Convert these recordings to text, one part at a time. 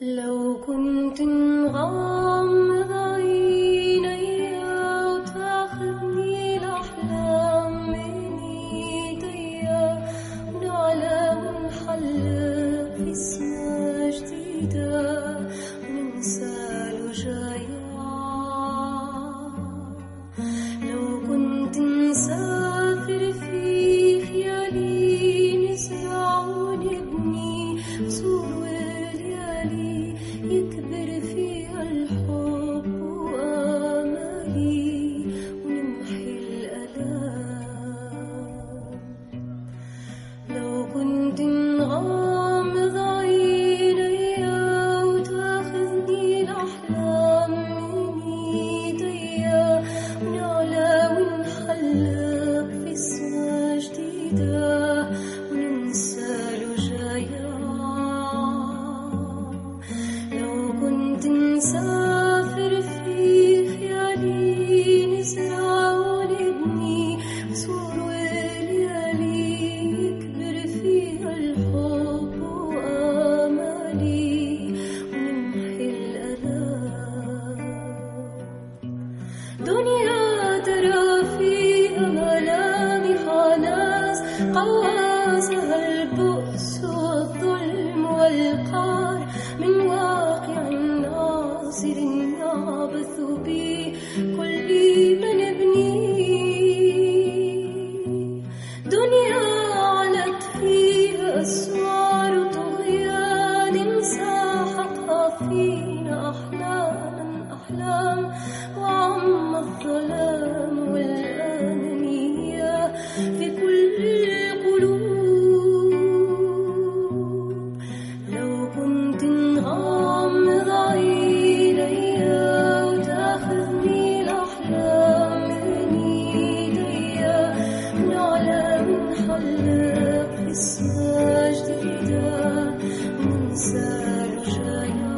لو كنت نغمض عيني وتاخذني الأحلام من ايديا ونعلى ونحلق في سما جديدة وننسى الوجايا لو كنت نسافر في خيالي نزرع ونبني قصور وليالي يكبر فيها الحب وآمالي ونمحي الآلام لو كنت نغمض عيني وتاخذني الأحلام من ايديا ونعلى ونحلق في سما جديدة وننسى الوجايا لو كنت نسافر في خيالي نزرع ونبني قصور وليالي يكبر فيها الحب وآمالي ونمحي الآلام دنيا ترى فيها ملامح ناس قواسها البؤس والظلم والقهر من واقع ناصر يعبث به كل من ابني دنيا علت فيها أسوار طغيان ساحقها فينا أحلاما أحلام وعم الظلام والأنانية في كل القلوب لو كنت نغمض عيني وتاخذني الأحلام من ايديا ونعلى ونحلق في سما جديدة وننسى الرجايا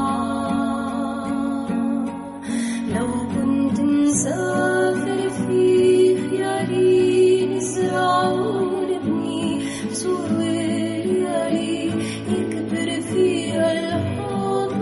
لو كنت نسافر في خيالي نزرع ونبني قصور وليالي يكبر فيها الحب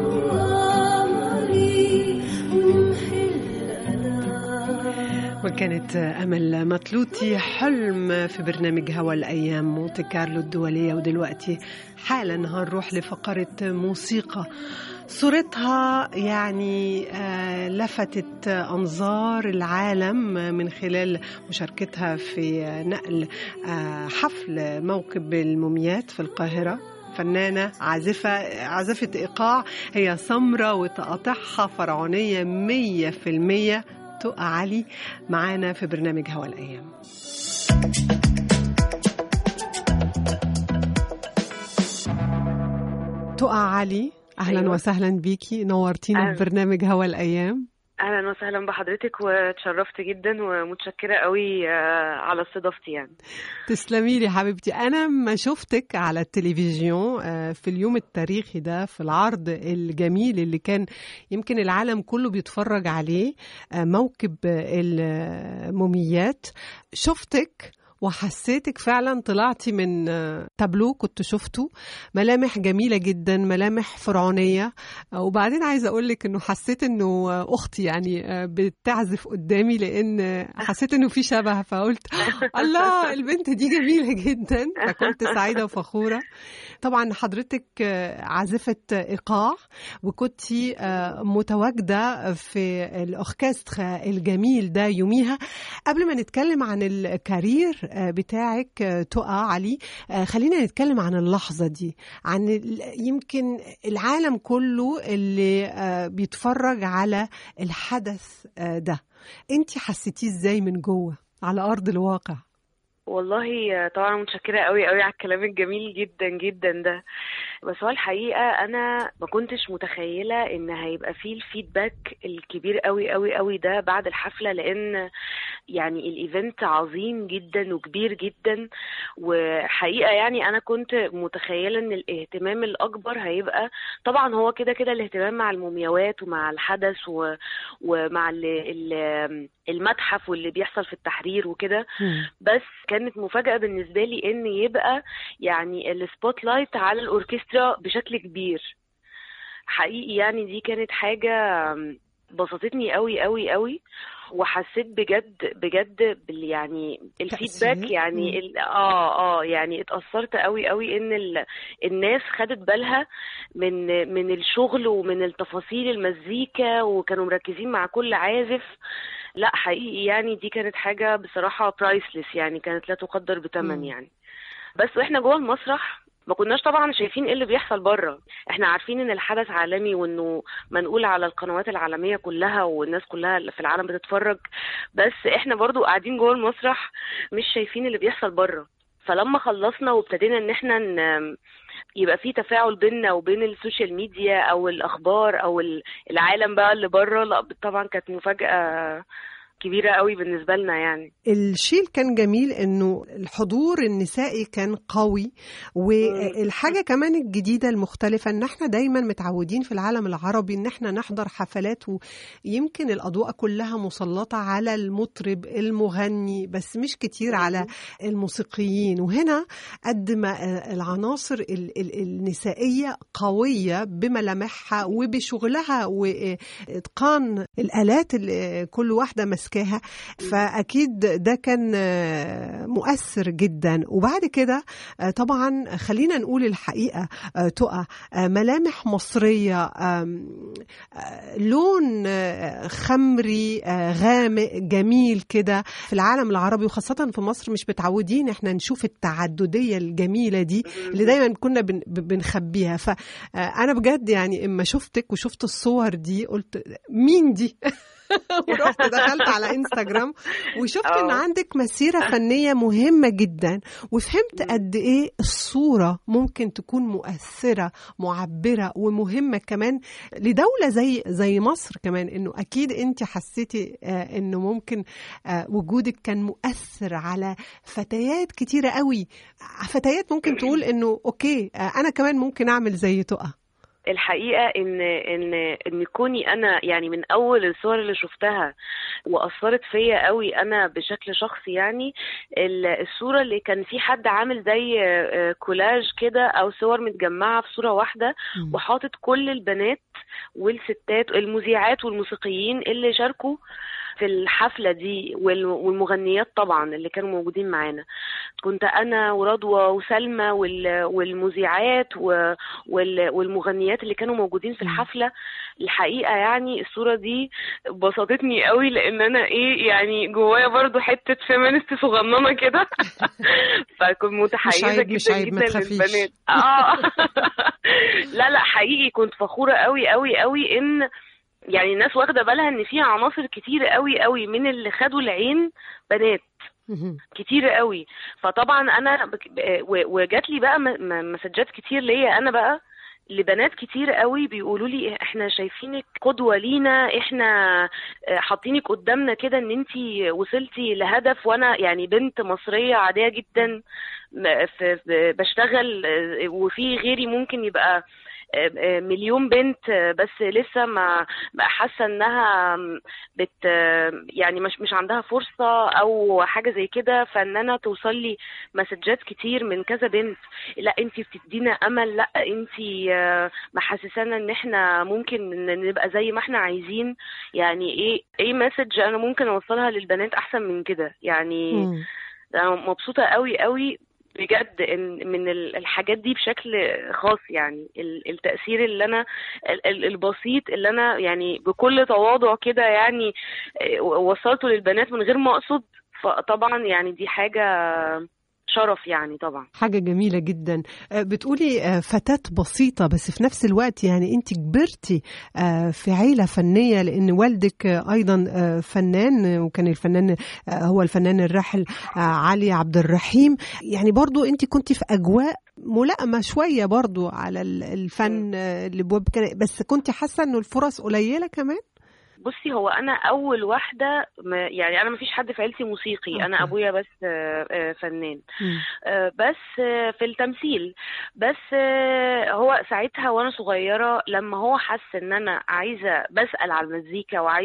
وآمالي ونمحي الآلام وكانت أمل مطلوتي حلم في برنامج هوا الأيام مونتي كارلو الدولية ودلوقتي حالا هنروح لفقرة موسيقى صورتها يعني آه، لفتت أنظار العالم من خلال مشاركتها في نقل آه، حفل موكب الموميات في القاهرة فنانة عازفة عازفة إيقاع هي سمرة وتقاطعها فرعونية مية في المية تقى علي معانا في برنامج هوا الأيام تقى علي أهلا أيوة. وسهلا بيكي نورتينا أهلا. في برنامج هوا الأيام اهلا وسهلا بحضرتك واتشرفت جدا ومتشكره قوي آه، على استضافتي يعني تسلمي لي حبيبتي انا ما شفتك على التلفزيون آه، في اليوم التاريخي ده في العرض الجميل اللي كان يمكن العالم كله بيتفرج عليه آه، موكب الموميات شفتك وحسيتك فعلا طلعتي من آه، تابلو كنت شفته ملامح جميلة جدا ملامح فرعونية آه، وبعدين عايزة أقول لك إنه حسيت إنه آه، أختي يعني آه، بتعزف قدامي لأن آه، حسيت إنه في شبه فقلت الله البنت دي جميلة جدا فكنت سعيدة وفخورة طبعا حضرتك آه، عازفة إيقاع وكنتي آه، متواجدة في الأوركسترا الجميل ده يوميها قبل ما نتكلم عن الكارير آه، بتاعك آه، تقى علي آه، خلينا نتكلم عن اللحظة دي عن ال- يمكن العالم كله اللي آه، بيتفرج على الحدث آه، ده انت حسيتيه ازاي من جوه على أرض الواقع والله آه، طبعا متشكره قوي قوي على الكلام الجميل جدا جدا ده بس هو الحقيقه انا ما كنتش متخيله ان هيبقى فيه الفيدباك الكبير قوي قوي قوي ده بعد الحفله لان يعني الايفنت عظيم جدا وكبير جدا وحقيقه يعني انا كنت متخيله ان الاهتمام الاكبر هيبقى طبعا هو كده كده الاهتمام مع المومياوات ومع الحدث و... ومع ال... ال... المتحف واللي بيحصل في التحرير وكده بس كانت مفاجأة بالنسبة لي ان يبقى يعني السبوت لايت على الاوركسترا بشكل كبير حقيقي يعني دي كانت حاجة بسطتني قوي قوي قوي وحسيت بجد بجد بال يعني الفيدباك تأثير؟ يعني مم. ال- اه اه يعني اتأثرت قوي قوي ان ال... الناس خدت بالها من من الشغل ومن التفاصيل المزيكا وكانوا مركزين مع كل عازف لا حقيقي يعني دي كانت حاجة بصراحة برايسلس يعني كانت لا تقدر مم. بثمن يعني بس واحنا جوه المسرح ما كناش طبعا شايفين ايه اللي بيحصل بره احنا عارفين ان الحدث عالمي وانه منقول على القنوات العالميه كلها والناس كلها اللي في العالم بتتفرج بس احنا برضو قاعدين جوه المسرح مش شايفين اللي بيحصل بره فلما خلصنا وابتدينا ان احنا ن... يبقى في تفاعل بيننا وبين السوشيال ميديا او الاخبار او ال- العالم بقى اللي بره لا طبعا كانت مفاجاه كبيره قوي بالنسبه لنا يعني الشيء كان جميل انه الحضور النسائي كان قوي والحاجه كمان الجديده المختلفه ان احنا دايما متعودين في العالم العربي ان احنا نحضر حفلات ويمكن الاضواء كلها مسلطه على المطرب المغني بس مش كتير على الموسيقيين وهنا قد ما العناصر ال- ال- النسائيه قويه بملامحها وبشغلها واتقان الالات اللي كل واحده ماسكاها فاكيد ده كان آه، مؤثر جدا وبعد كده آه، طبعا خلينا نقول الحقيقه آه، تقى آه، ملامح مصريه آم، آه، لون آه، خمري آه، غامق جميل كده في العالم العربي وخاصه في مصر مش متعودين احنا نشوف التعدديه الجميله دي اللي دايما كنا بن- بنخبيها فانا بجد يعني اما شفتك وشفت الصور دي قلت مين دي ورحت دخلت على انستغرام وشفت ان اه. عندك مسيره فنيه مهمه جدا وفهمت مم. قد ايه الصوره ممكن تكون مؤثره معبره ومهمه كمان لدوله زي زي مصر كمان انه اكيد انت حسيتي آه، انه ممكن آه، وجودك كان مؤثر على فتيات كتيره قوي فتيات ممكن تقول انه اوكي آه، انا كمان ممكن اعمل زي تقى الحقيقة إن إن إن كوني أنا يعني من أول الصور اللي شفتها وأثرت فيا قوي أنا بشكل شخصي يعني ال- الصورة اللي كان في حد عامل زي آه، كولاج كده أو صور متجمعة في صورة واحدة وحاطط كل البنات والستات المذيعات والموسيقيين اللي شاركوا في الحفلة دي وال- والمغنيات طبعا اللي كانوا موجودين معانا كنت أنا ورضوى وسلمى وال- والمذيعات و- وال- والمغنيات اللي كانوا موجودين في مم. الحفلة الحقيقة يعني الصورة دي بسطتني قوي لأن أنا إيه يعني جوايا برضو حتة فيمينست صغننة كده فكنت متحيزة مش عيب- مش جدا عيب، ما جدا تخافيش. للبنات اه لا لا حقيقي كنت فخورة قوي قوي قوي إن يعني الناس واخدة بالها إن في عناصر كتير قوي قوي من اللي خدوا العين بنات مهم. كتير قوي فطبعا انا بك- ب- و- وجات لي بقى م- م- مسجات كتير ليا انا بقى لبنات كتير قوي بيقولوا لي احنا شايفينك قدوة لينا احنا آه، حاطينك قدامنا كده ان انتي وصلتي لهدف وانا يعني بنت مصرية عادية جدا م- في في- بشتغل آه، وفي غيري ممكن يبقى آه، آه، مليون بنت آه، بس لسه ما ما حاسه انها بت يعني مش مش عندها فرصه او حاجه زي كده فان انا توصل لي مسجات كتير من كذا بنت لا انت بتدينا امل لا انت محسسانا ان احنا ممكن ن- نبقى زي ما احنا عايزين يعني ايه ايه مسج انا ممكن اوصلها للبنات احسن من كده يعني مم. انا مبسوطه قوي قوي بجد ان من ال- الحاجات دي بشكل خاص يعني ال- التاثير اللي انا ال- ال- البسيط اللي انا يعني بكل تواضع كده يعني آه، وصلته للبنات من غير ما اقصد فطبعا يعني دي حاجه شرف يعني طبعا حاجة جميلة جدا آه، بتقولي آه، فتاة بسيطة بس في نفس الوقت يعني انت كبرتي آه، في عيلة فنية لان والدك آه، ايضا آه، فنان آه، وكان الفنان آه، هو الفنان الراحل آه، علي عبد الرحيم يعني برضو انت كنت في اجواء ملائمة شوية برضو على ال- الفن آه، اللي بواب كان- بس كنت حاسة انه الفرص قليلة كمان بصي هو انا اول واحده ما يعني انا ما فيش حد في عيلتي موسيقي انا أوكي. ابويا بس آه، آه، فنان مم. آه، بس آه، في التمثيل بس آه، هو ساعتها وانا صغيره لما هو حس ان انا عايزه بسال على المزيكا وعايزه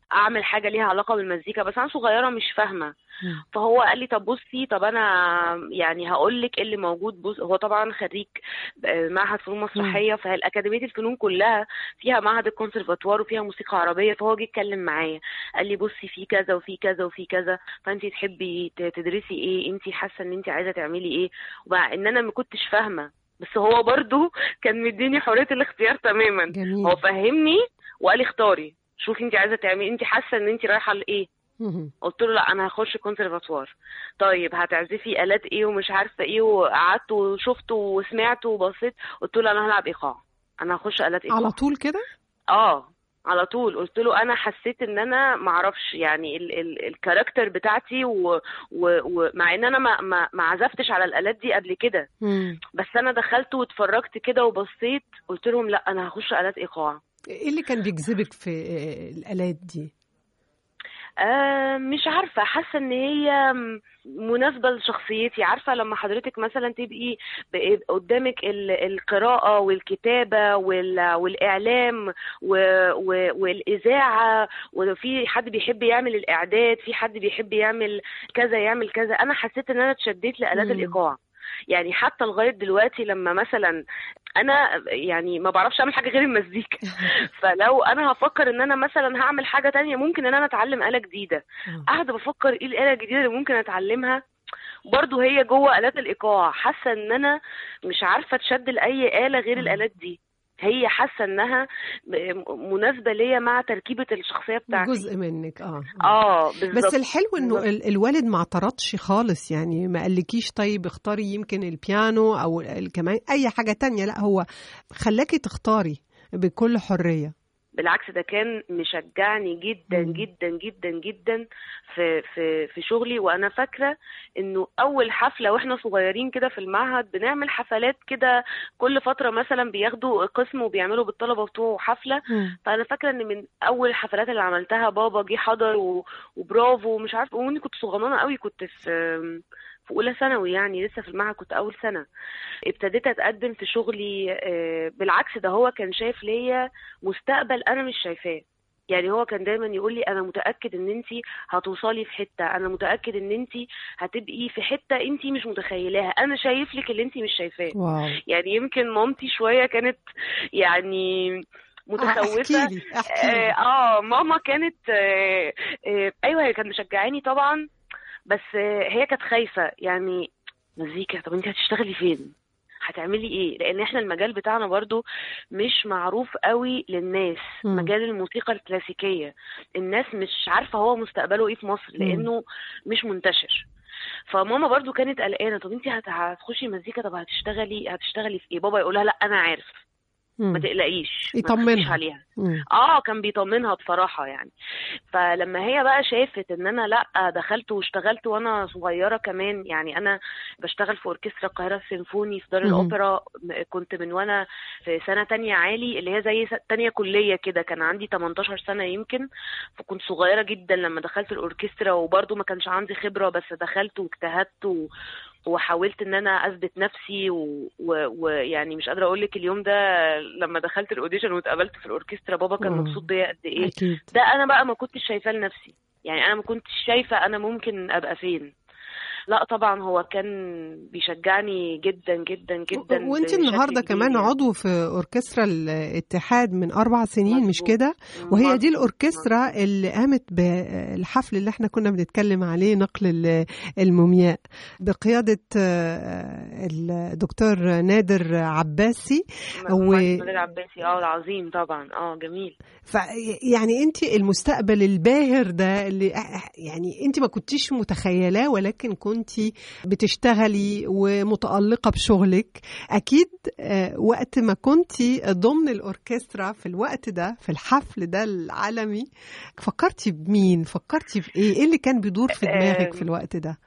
اعمل حاجه ليها علاقه بالمزيكا بس انا صغيره مش فاهمه مم. فهو قال لي طب بصي طب انا يعني هقول لك ايه اللي موجود بص هو طبعا خريج آه، معهد فنون مسرحيه فهي اكاديميه الفنون كلها فيها معهد الكونسرفاتوار وفيها موسيقى عربيه فهو جه اتكلم معايا قال لي بصي في كذا وفي كذا وفي كذا فانت تحبي ت- تدرسي ايه انت حاسه ان انت عايزه تعملي ايه ومع ان انا ما كنتش فاهمه بس هو برضو كان مديني حريه الاختيار تماما جميل هو فهمني وقال لي اختاري شوفي انت عايزه تعملي انت حاسه ان انت رايحه لايه مهم. قلت له لا انا هخش كونسرفاتوار طيب هتعزفي الات ايه ومش عارفه ايه وقعدت وشفت وسمعت وبصيت قلت له انا هلعب ايقاع انا هخش الات ايقاع على طول كده اه على طول قلت له انا حسيت ان انا معرفش يعني ال ال الكاركتر بتاعتي ومع و ومع ان انا ما ما ما عزفتش على الالات دي قبل كده مم. بس انا دخلت واتفرجت كده وبصيت قلت لهم لا انا هخش الات ايقاع ايه اللي كان بيجذبك في آه، الالات دي آه مش عارفة حاسة ان هي م- مناسبة لشخصيتي عارفة لما حضرتك مثلا تبقي ب- قدامك ال- القراءة والكتابة وال- والإعلام و- و- والإذاعة وفي حد بيحب يعمل الإعداد في حد بيحب يعمل كذا يعمل كذا أنا حسيت ان أنا اتشديت لآلات مم. الإيقاع يعني حتى لغاية دلوقتي لما مثلا أنا يعني ما بعرفش أعمل حاجة غير المزيكا فلو انا هفكر ان انا مثلا هعمل حاجه تانية ممكن ان انا اتعلم آلة جديدة آه. قاعده بفكر ايه الآلة الجديدة اللي ممكن اتعلمها برضو هي جوه آلات الإيقاع حاسة ان انا مش عارفة اتشد لأي آلة غير آه. الآلات دي هي حاسة انها م- مناسبة ليا مع تركيبة الشخصية بتاعتي جزء منك اه اه بالظبط بس الحلو انه بالظبط. ال- الوالد ما اعترضش خالص يعني ما قالكيش طيب اختاري يمكن البيانو او الكمان اي حاجه تانية لا هو خلاكي تختاري بكل حريه بالعكس ده كان مشجعني جدا مم. جدا جدا جدا في في في شغلي وانا فاكره انه اول حفله واحنا صغيرين كده في المعهد بنعمل حفلات كده كل فتره مثلا بياخدوا قسم وبيعملوا بالطلبه بتوعه حفله فانا فاكره ان من اول الحفلات اللي عملتها بابا جه حضر و... وبرافو ومش عارفه واني كنت صغننه قوي كنت في في اولى ثانوي يعني لسه في المعهد كنت اول سنه ابتديت اتقدم في شغلي آه، بالعكس ده هو كان شايف ليا مستقبل انا مش شايفاه يعني هو كان دايما يقول لي انا متاكد ان انت هتوصلي في حته انا متاكد ان انت هتبقي في حته انت مش متخيلاها انا شايف لك اللي انت مش شايفاه واو يعني يمكن مامتي شويه كانت يعني متخوفه احكي لي احكي آه, لي اه ماما كانت آه آه ايوه هي كانت مشجعاني طبعا بس آه هي كانت خايفه يعني مزيكا طب انت هتشتغلي فين هتعملي ايه لان احنا المجال بتاعنا برضو مش معروف قوي للناس مم. مجال الموسيقى الكلاسيكيه الناس مش عارفه هو مستقبله ايه في مصر مم. لانه مش منتشر فماما برضو كانت قلقانه طب انت هت- هتخشي مزيكا طب هتشتغلي هتشتغلي في ايه بابا يقولها لا انا عارف ما مم. تقلقيش ما يطمنها. تخافيش عليها مم. اه كان بيطمنها بصراحة يعني فلما هي بقى شافت ان انا لا دخلت واشتغلت وانا صغيرة كمان يعني انا بشتغل في اوركسترا القاهرة السيمفوني في دار مهم. الاوبرا م- كنت من وانا في سنة تانية عالي اللي هي زي س- تانية كلية كده كان عندي 18 سنة يمكن فكنت صغيرة جدا لما دخلت الاوركسترا وبرضه ما كانش عندي خبرة بس دخلت واجتهدت و... وحاولت ان انا اثبت نفسي ويعني و... ويعني مش قادره اقول لك اليوم ده لما دخلت الاوديشن واتقابلت في الاوركسترا بابا كان واو. مبسوط بيا قد ايه اكيد ده انا بقى ما كنتش شايفاه لنفسي يعني انا ما كنتش شايفه انا ممكن ابقى فين لا طبعا هو كان بيشجعني جدا جدا جدا وانت بشكل النهارده كبير كمان يعني. عضو في اوركسترا الاتحاد من اربع سنين مش مظبوط. كده وهي دي مظبوط. الاوركسترا اللي قامت بالحفل اللي احنا كنا بنتكلم عليه نقل ال- المومياء بقياده آه، الدكتور نادر عباسي و- محمد نادر عباسي اه العظيم طبعا اه جميل ف يعني انت المستقبل الباهر ده اللي يعني انت ما كنتيش متخيلاه ولكن كنت بتشتغلي ومتألقة بشغلك اكيد آه، وقت ما كنت ضمن الاوركسترا في الوقت ده في الحفل ده العالمي فكرتي بمين فكرتي بايه ايه اللي كان بيدور في دماغك في الوقت ده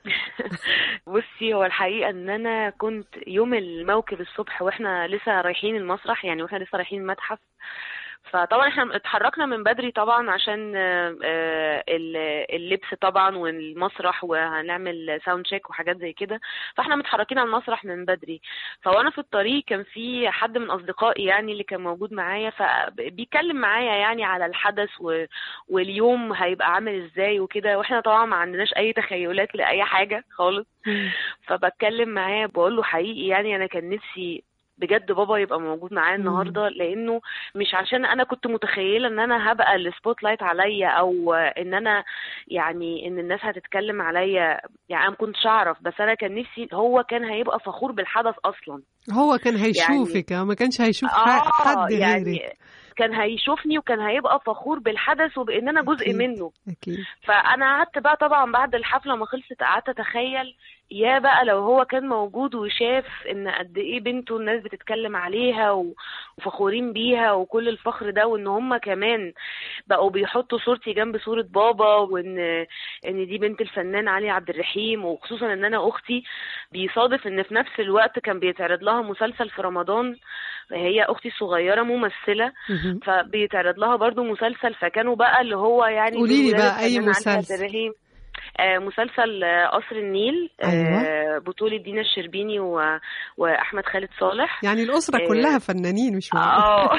بصي هو الحقيقه ان انا كنت يوم الموكب الصبح واحنا لسه رايحين المسرح يعني واحنا لسه رايحين المتحف فطبعا احنا اتحركنا من بدري طبعا عشان آه، آه، ال- اللبس طبعا والمسرح وهنعمل ساوند تشيك وحاجات زي كده فاحنا متحركين على المسرح من بدري فوانا في الطريق كان في حد من اصدقائي يعني اللي كان موجود معايا فبيتكلم معايا يعني على الحدث و... واليوم هيبقى عامل ازاي وكده واحنا طبعا ما عندناش اي تخيلات لاي حاجه خالص فبتكلم معاه بقول له حقيقي يعني انا كان نفسي بجد بابا يبقى موجود معايا مم. النهارده لانه مش عشان انا كنت متخيله ان انا هبقى السبوت لايت عليا او ان انا يعني ان الناس هتتكلم عليا يعني انا ما كنتش اعرف بس انا كان نفسي هو كان هيبقى فخور بالحدث اصلا هو كان هيشوفك ما كانش هيشوف اه ح- حد يعني غيرك كان هيشوفني وكان هيبقى فخور بالحدث وبان انا جزء أكيد. منه اكيد فانا قعدت بقى طبعا بعد الحفله ما خلصت قعدت اتخيل يا بقى لو هو كان موجود وشاف ان قد ايه بنته الناس بتتكلم عليها و- وفخورين بيها وكل الفخر ده وان هم كمان بقوا بيحطوا صورتي جنب صورة بابا وان ان دي بنت الفنان علي عبد الرحيم وخصوصا ان انا اختي بيصادف ان في نفس الوقت كان بيتعرض لها مسلسل في رمضان هي اختي الصغيرة ممثلة مهم. فبيتعرض لها برضو مسلسل فكانوا بقى اللي هو يعني قولي لي دول ولاد بقى أي الفنان علي عبد مسلسل؟ الرحيم آه، مسلسل آه، قصر النيل آه، أيوة. بطولة دينا الشربيني و... وأحمد خالد صالح يعني الاسره إيه. كلها فنانين مش معقول اه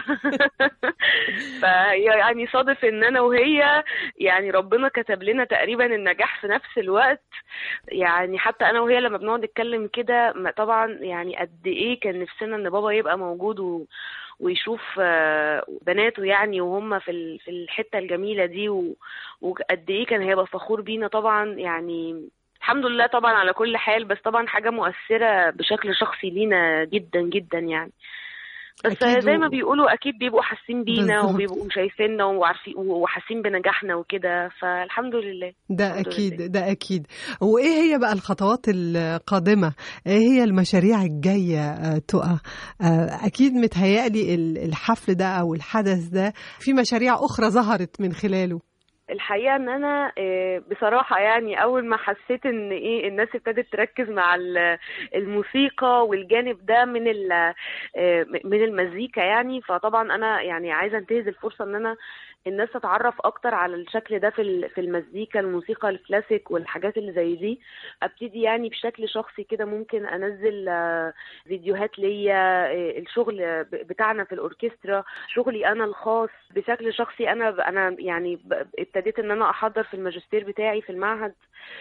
فهي يعني صادف ان انا وهي يعني ربنا كتب لنا تقريبا النجاح في نفس الوقت يعني حتى انا وهي لما بنقعد نتكلم كده ما- طبعا يعني قد ايه كان نفسنا ان بابا يبقى موجود و... ويشوف آه، بناته يعني وهم في ال- في الحته الجميله دي و- وقد ايه كان هيبقى فخور بينا طبعا يعني الحمد لله طبعا على كل حال بس طبعا حاجه مؤثره بشكل شخصي لينا جدا جدا يعني بس أكيد زي و- ما بيقولوا اكيد بيبقوا حاسين بينا بالظبط. وبيبقوا شايفيننا وعارفين وحاسين بنجاحنا وكده فالحمد لله ده الحمد اكيد لله. ده اكيد وايه هي بقى الخطوات القادمه ايه هي المشاريع الجايه آه، تقى آه، اكيد متهيألي ال- الحفل ده او الحدث ده في مشاريع اخرى ظهرت من خلاله الحقيقه ان انا آه، بصراحه يعني اول ما حسيت ان ايه الناس ابتدت تركز مع ال- الموسيقى والجانب ده من ال- آه، من المزيكا يعني فطبعا انا يعني عايزه انتهز الفرصه ان انا الناس تتعرف اكتر على الشكل ده في ال- في المزيكا الموسيقى الكلاسيك والحاجات اللي زي دي ابتدي يعني بشكل شخصي كده ممكن انزل آه، فيديوهات ليا آه، الشغل ب- بتاعنا في الاوركسترا شغلي انا الخاص بشكل شخصي انا ب- انا يعني ب- ابتديت ان انا احضر في الماجستير بتاعي في المعهد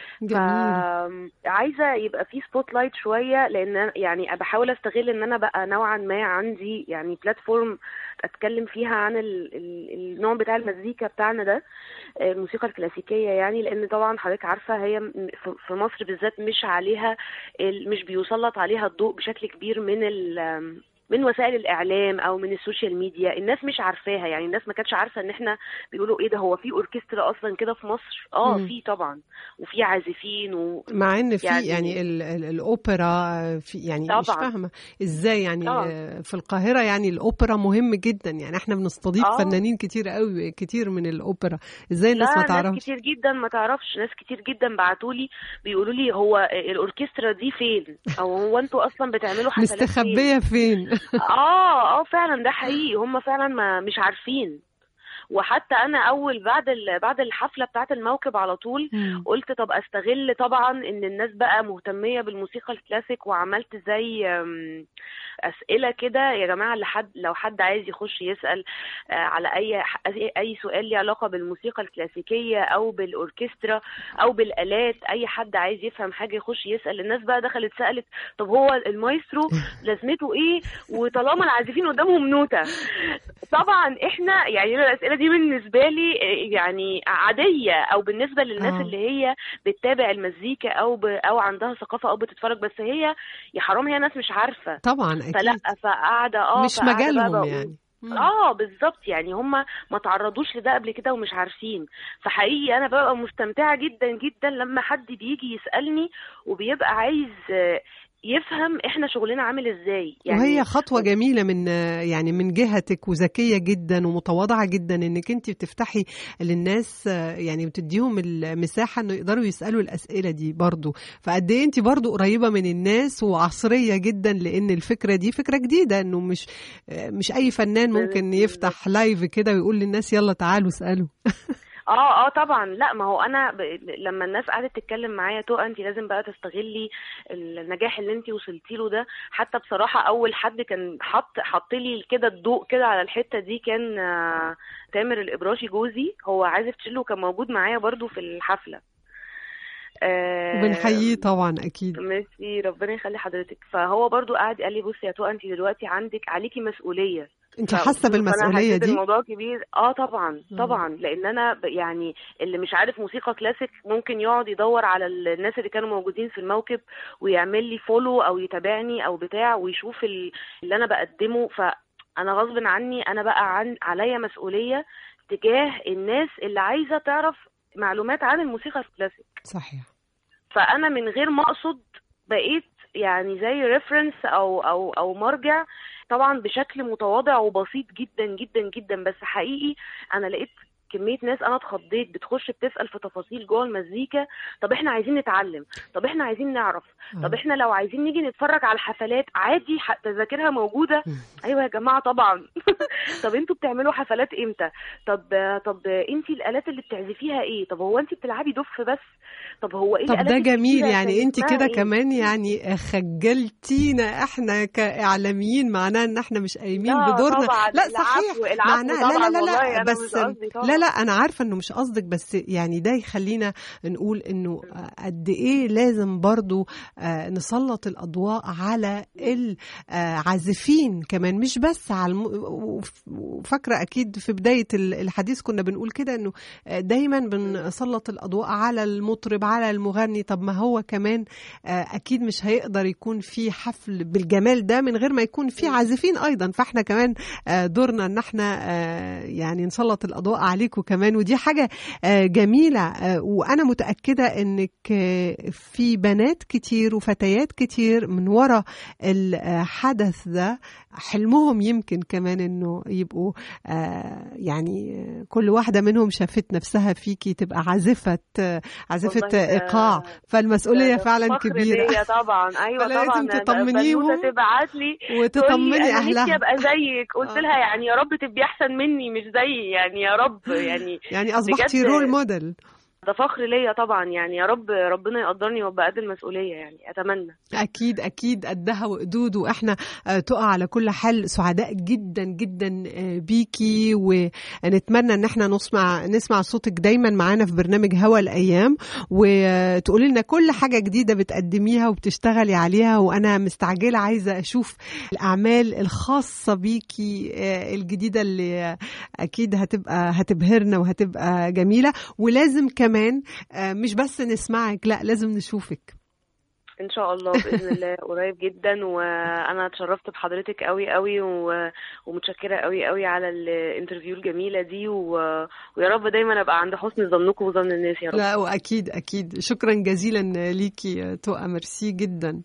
جميل فعايزه يبقى في سبوت لايت شويه لان أنا- يعني بحاول استغل ان انا بقى نوعا ما عندي يعني بلاتفورم اتكلم فيها عن ال- ال- النوع بتاع المزيكا بتاعنا ده آه، الموسيقى الكلاسيكيه يعني لان طبعا حضرتك عارفه هي م- في- في مصر بالذات مش عليها ال- مش بيسلط عليها الضوء بشكل كبير من ال من وسائل الاعلام او من السوشيال ميديا الناس مش عارفاها يعني الناس ما كانتش عارفه ان احنا بيقولوا ايه ده هو في اوركسترا اصلا كده في مصر اه مم. في طبعا وفي عازفين و... مع ان في يعني, يعني- يعني ال ال الاوبرا في يعني مش طبعاً. فاهمه ازاي يعني طبعاً. آه، في القاهره يعني الاوبرا مهم جدا يعني احنا بنستضيف آه. فنانين كتير قوي كتير من الاوبرا ازاي الناس لا ما ناس تعرفش كتير جدا ما تعرفش ناس كتير جدا بعتوا لي بيقولوا لي هو الاوركسترا دي فين او هو انتوا اصلا بتعملوا حفلات فين مستخبيه فين اه اه فعلا ده حقيقي هم فعلا ما مش عارفين وحتى انا اول بعد ال... بعد الحفله بتاعه الموكب على طول مم. قلت طب استغل طبعا ان الناس بقى مهتميه بالموسيقى الكلاسيك وعملت زي أم، اسئله كده يا جماعه اللي حد لو حد عايز يخش يسال آه، على اي اي سؤال ليه علاقه بالموسيقى الكلاسيكيه او بالاوركسترا او بالالات اي حد عايز يفهم حاجه يخش يسال الناس بقى دخلت سالت طب هو المايسترو لازمته ايه وطالما العازفين قدامهم نوته طبعا احنا يعني أنا الاسئله دي بالنسبه لي آه، يعني عاديه او بالنسبه للناس آه. اللي هي بتتابع المزيكا او ب... او عندها ثقافه او بتتفرج بس هي يا حرام هي ناس مش عارفه طبعا اكيد فلا فقاعده اه مش فقاعدة بقى مجالهم بقول- يعني مم. اه بالظبط يعني هم ما تعرضوش لده قبل كده ومش عارفين فحقيقي انا ببقى مستمتعه جدا جدا لما حد بيجي يسالني وبيبقى عايز آه، يفهم احنا شغلنا عامل ازاي يعني وهي خطوة جميلة من يعني من جهتك وذكية جدا ومتواضعة جدا انك انت بتفتحي للناس يعني بتديهم المساحة انه يقدروا يسألوا الأسئلة دي برضو فقد ايه انت برضو قريبة من الناس وعصرية جدا لان الفكرة دي فكرة جديدة انه مش مش اي فنان ممكن يفتح لايف كده ويقول للناس يلا تعالوا اسألوا اه اه طبعا لا ما هو انا ب... لما الناس قعدت تتكلم معايا تو انت لازم بقى تستغلي النجاح اللي انت وصلتي له ده حتى بصراحه اول حد كان حط حط لي كده الضوء كده على الحته دي كان آه تامر الابراشي جوزي هو عازف تشيلو كان موجود معايا برضو في الحفله آه بنحييه طبعا اكيد ميرسي ربنا يخلي حضرتك فهو برضو قعد قال لي بصي يا تو انت دلوقتي عندك عليكي مسؤوليه انت حاسه بالمسؤوليه دي الموضوع كبير اه طبعا طبعا لان انا يعني اللي مش عارف موسيقى كلاسيك ممكن يقعد يدور على الناس اللي كانوا موجودين في الموكب ويعمل لي فولو او يتابعني او بتاع ويشوف اللي انا بقدمه فانا غصب عني انا بقى عن عليا مسؤوليه تجاه الناس اللي عايزه تعرف معلومات عن الموسيقى الكلاسيك صحيح فانا من غير ما اقصد بقيت يعني زي ريفرنس او او او مرجع طبعا بشكل متواضع وبسيط جدا جدا جدا بس حقيقي انا لقيت كميه ناس انا اتخضيت بتخش بتسال في تفاصيل جوه المزيكا طب احنا عايزين نتعلم طب احنا عايزين نعرف طب احنا لو عايزين نيجي نتفرج على الحفلات عادي تذاكرها موجوده ايوه يا جماعه طبعا طب انتوا بتعملوا حفلات امتى طب طب انت الالات اللي بتعزفيها ايه طب هو انت بتلعبي دف بس طب هو ايه طب ده جميل يعني انت كده إيه؟ كمان يعني خجلتينا احنا كاعلاميين معناه ان احنا مش قايمين بدورنا طبعا. لا صحيح معناه لا لا لا, لا بس لا لا انا عارفه انه مش قصدك بس يعني ده يخلينا نقول انه قد ايه لازم برضو نسلط الاضواء على العازفين كمان مش بس على الم... فاكره اكيد في بدايه الحديث كنا بنقول كده انه دايما بنسلط الاضواء على المطرب على المغني طب ما هو كمان اكيد مش هيقدر يكون في حفل بالجمال ده من غير ما يكون في عازفين ايضا فاحنا كمان دورنا ان احنا يعني نسلط الاضواء عليكم كمان ودي حاجه جميله وانا متاكده انك في بنات كتير وفتيات كتير من وراء الحدث ده حلمهم يمكن كمان انه يبقوا يعني كل واحده منهم شافت نفسها فيكي تبقى عازفه عازفه ايقاع فالمسؤوليه فعلا كبيره طبعا ايوه لازم تطمنيهم تبعت لي وتطمني اهلها نفسي ابقى زيك قلت لها يعني يا رب تبقي احسن مني مش زيي يعني يا رب يعني يعني اصبحتي رول موديل ده فخر ليا طبعا يعني يا رب ربنا يقدرني وابقى قد المسؤوليه يعني اتمنى اكيد اكيد قدها وقدود واحنا تقع على كل حال سعداء جدا جدا بيكي ونتمنى ان احنا نسمع نسمع صوتك دايما معانا في برنامج هوا الايام وتقولي لنا كل حاجه جديده بتقدميها وبتشتغلي عليها وانا مستعجله عايزه اشوف الاعمال الخاصه بيكي الجديده اللي اكيد هتبقى هتبهرنا وهتبقى جميله ولازم كمان كمان مش بس نسمعك لا لازم نشوفك ان شاء الله باذن الله قريب جدا وانا اتشرفت بحضرتك قوي قوي ومتشكره قوي قوي على الانترفيو الجميله دي و... ويا رب دايما ابقى عند حسن ظنكم وظن الناس يا رب لا واكيد اكيد شكرا جزيلا ليكي تقى ميرسي جدا